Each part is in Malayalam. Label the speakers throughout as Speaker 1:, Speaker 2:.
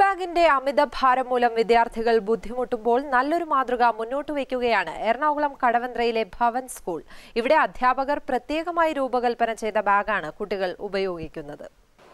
Speaker 1: ബാഗിന്റെ അമിത ഭാരം മൂലം വിദ്യാർത്ഥികൾ ബുദ്ധിമുട്ടുമ്പോൾ നല്ലൊരു മാതൃക മുന്നോട്ട് വയ്ക്കുകയാണ് എറണാകുളം കടവന്ത്രയിലെ ഭവൻ സ്കൂൾ ഇവിടെ അധ്യാപകർ പ്രത്യേകമായി രൂപകൽപ്പന ചെയ്ത ബാഗാണ് കുട്ടികൾ ഉപയോഗിക്കുന്നത്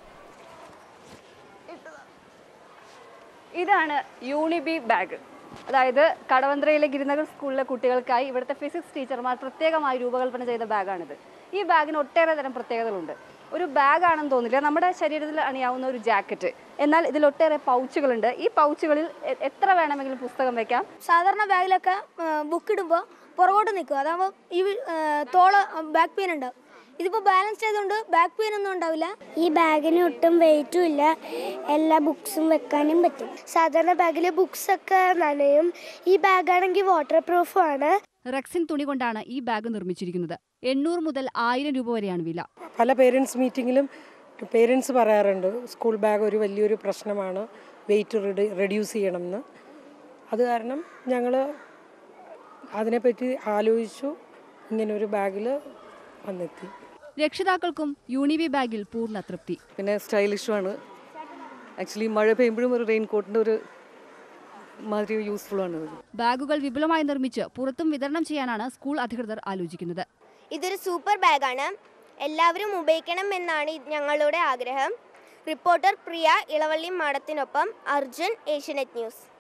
Speaker 2: ഇതാണ് യൂണിബി ബാഗ് അതായത് കടവന്ത്രയിലെ ഗിരിനഗർ സ്കൂളിലെ കുട്ടികൾക്കായി ഇവിടുത്തെ ഫിസിക്സ് ടീച്ചർമാർ പ്രത്യേകമായി രൂപകൽപ്പന ചെയ്ത ബാഗാണിത് ഈ ബാഗിന് ഒട്ടേറെ തരം പ്രത്യേകതകളുണ്ട് ഒരു ബാഗ് ആണെന്ന് തോന്നില്ല നമ്മുടെ ശരീരത്തിൽ അണിയാവുന്ന ഒരു ജാക്കറ്റ് എന്നാൽ ഇതിൽ ഒട്ടേറെ പൗച്ചുകളുണ്ട് ഈ പൗച്ചുകളിൽ എ- എത്ര വേണമെങ്കിലും പുസ്തകം വെക്കാം
Speaker 3: സാധാരണ ബാഗിലൊക്കെ ബുക്ക് ഇടുമ്പോൾ പുറകോട്ട് നിൽക്കും അതാകുമ്പോൾ ഈ ആ, തോള് ബാക്ക് പെയിൻ ഉണ്ടാവും ഇതിപ്പോൾ ബാലൻസ് ചെയ്തുകൊണ്ട് ബാക്ക് പെയിൻ ഒന്നും ഉണ്ടാവില്ല
Speaker 4: ഈ ബാഗിന് ഒട്ടും വെയിറ്റും ഇല്ല എല്ലാ ബുക്സും വെക്കാനും പറ്റും സാധാരണ ബാഗിലെ ബുക്സ് ഒക്കെ നനയും ഈ ബാഗാണെങ്കിൽ വാട്ടർ പ്രൂഫും ആണ്
Speaker 5: റെക്സിൻ തുണി കൊണ്ടാണ് ഈ ബാഗ് നിർമ്മിച്ചിരിക്കുന്നത് എണ്ണൂറ് മുതൽ ആയിരം രൂപ വരെയാണ് വില
Speaker 6: പല പേരൻസ് മീറ്റിങ്ങിലും പേരൻസ് പറയാറുണ്ട് സ്കൂൾ ബാഗ് ഒരു വലിയൊരു പ്രശ്നമാണ് വെയിറ്റ് റെഡ്യൂസ് ചെയ്യണമെന്ന് അത് കാരണം ഞങ്ങൾ അതിനെപ്പറ്റി ആലോചിച്ചു ഇങ്ങനെ ഒരു ബാഗിൽ വന്നെത്തി
Speaker 5: രക്ഷിതാക്കൾക്കും യൂണിവി ബാഗിൽ പൂർണ്ണ തൃപ്തി
Speaker 7: പിന്നെ സ്റ്റൈലിഷുമാണ് ആക്ച്വലി മഴ പെയ്യുമ്പോഴും ഒരു റെയിൻ കോട്ടിൻ്റെ ഒരു മാതിരി യൂസ്ഫുൾ ആണ് ഇത്
Speaker 5: ബാഗുകൾ വിപുലമായി നിർമ്മിച്ച് പുറത്തും വിതരണം ചെയ്യാനാണ് സ്കൂൾ അധികൃതർ ആലോചിക്കുന്നത്
Speaker 4: ഇതൊരു സൂപ്പർ ബാഗാണ് എല്ലാവരും ഉപയോഗിക്കണം എന്നാണ് ഇത് ഞങ്ങളുടെ ആഗ്രഹം റിപ്പോർട്ടർ പ്രിയ ഇളവള്ളി മാടത്തിനൊപ്പം അർജുൻ ഏഷ്യനെറ്റ് ന്യൂസ്